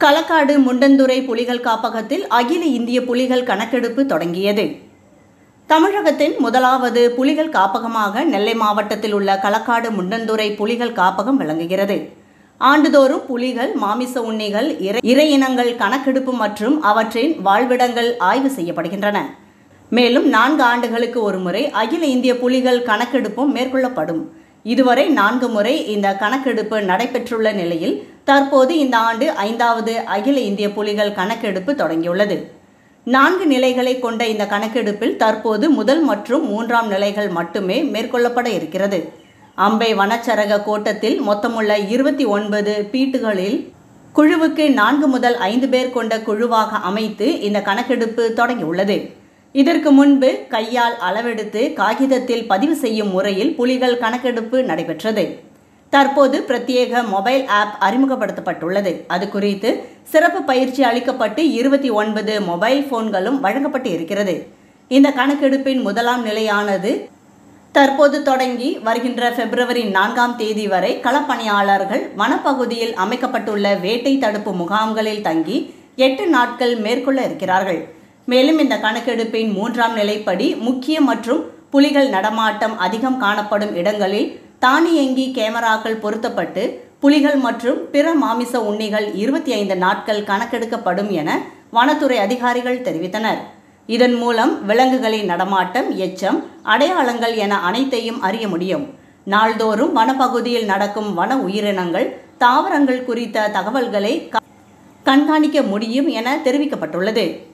களக்காடு முண்டந்துறை புலிகள் காப்பகத்தில் அகில இந்திய புலிகள் கணக்கெடுப்பு தொடங்கியது தமிழகத்தின் முதலாவது புலிகள் காப்பகமாக நெல்லை மாவட்டத்தில் உள்ள களக்காடு முண்டந்துறை புலிகள் காப்பகம் விளங்குகிறது ஆண்டுதோறும் புலிகள் மாமிச உண்ணிகள் இறை இறை இனங்கள் கணக்கெடுப்பு மற்றும் அவற்றின் வாழ்விடங்கள் ஆய்வு செய்யப்படுகின்றன மேலும் நான்கு ஆண்டுகளுக்கு ஒரு முறை அகில இந்திய புலிகள் கணக்கெடுப்பும் மேற்கொள்ளப்படும் இதுவரை நான்கு முறை இந்த கணக்கெடுப்பு நடைபெற்றுள்ள நிலையில் தற்போது இந்த ஆண்டு ஐந்தாவது அகில இந்திய புலிகள் கணக்கெடுப்பு தொடங்கியுள்ளது நான்கு நிலைகளை கொண்ட இந்த கணக்கெடுப்பில் தற்போது முதல் மற்றும் மூன்றாம் நிலைகள் மட்டுமே மேற்கொள்ளப்பட இருக்கிறது அம்பை வனச்சரக கோட்டத்தில் மொத்தமுள்ள இருபத்தி ஒன்பது பீட்டுகளில் குழுவுக்கு நான்கு முதல் ஐந்து பேர் கொண்ட குழுவாக அமைத்து இந்த கணக்கெடுப்பு தொடங்கியுள்ளது இதற்கு முன்பு கையால் அளவெடுத்து காகிதத்தில் பதிவு செய்யும் முறையில் புலிகள் கணக்கெடுப்பு நடைபெற்றது தற்போது பிரத்யேக மொபைல் ஆப் அறிமுகப்படுத்தப்பட்டுள்ளது அது குறித்து சிறப்பு பயிற்சி அளிக்கப்பட்டு இருபத்தி ஒன்பது மொபைல் போன்களும் வழங்கப்பட்டு இருக்கிறது இந்த கணக்கெடுப்பின் முதலாம் நிலையானது தற்போது தொடங்கி வருகின்ற பிப்ரவரி நான்காம் தேதி வரை களப்பணியாளர்கள் வனப்பகுதியில் அமைக்கப்பட்டுள்ள வேட்டை தடுப்பு முகாம்களில் தங்கி எட்டு நாட்கள் மேற்கொள்ள இருக்கிறார்கள் மேலும் இந்த கணக்கெடுப்பின் மூன்றாம் நிலைப்படி முக்கிய மற்றும் புலிகள் நடமாட்டம் அதிகம் காணப்படும் இடங்களில் தானியங்கி கேமராக்கள் பொருத்தப்பட்டு புலிகள் மற்றும் பிற மாமிச உண்ணிகள் இருபத்தி ஐந்து நாட்கள் கணக்கெடுக்கப்படும் என வனத்துறை அதிகாரிகள் தெரிவித்தனர் இதன் மூலம் விலங்குகளின் நடமாட்டம் எச்சம் அடையாளங்கள் என அனைத்தையும் அறிய முடியும் நாள்தோறும் வனப்பகுதியில் நடக்கும் வன உயிரினங்கள் தாவரங்கள் குறித்த தகவல்களை கண்காணிக்க முடியும் என தெரிவிக்கப்பட்டுள்ளது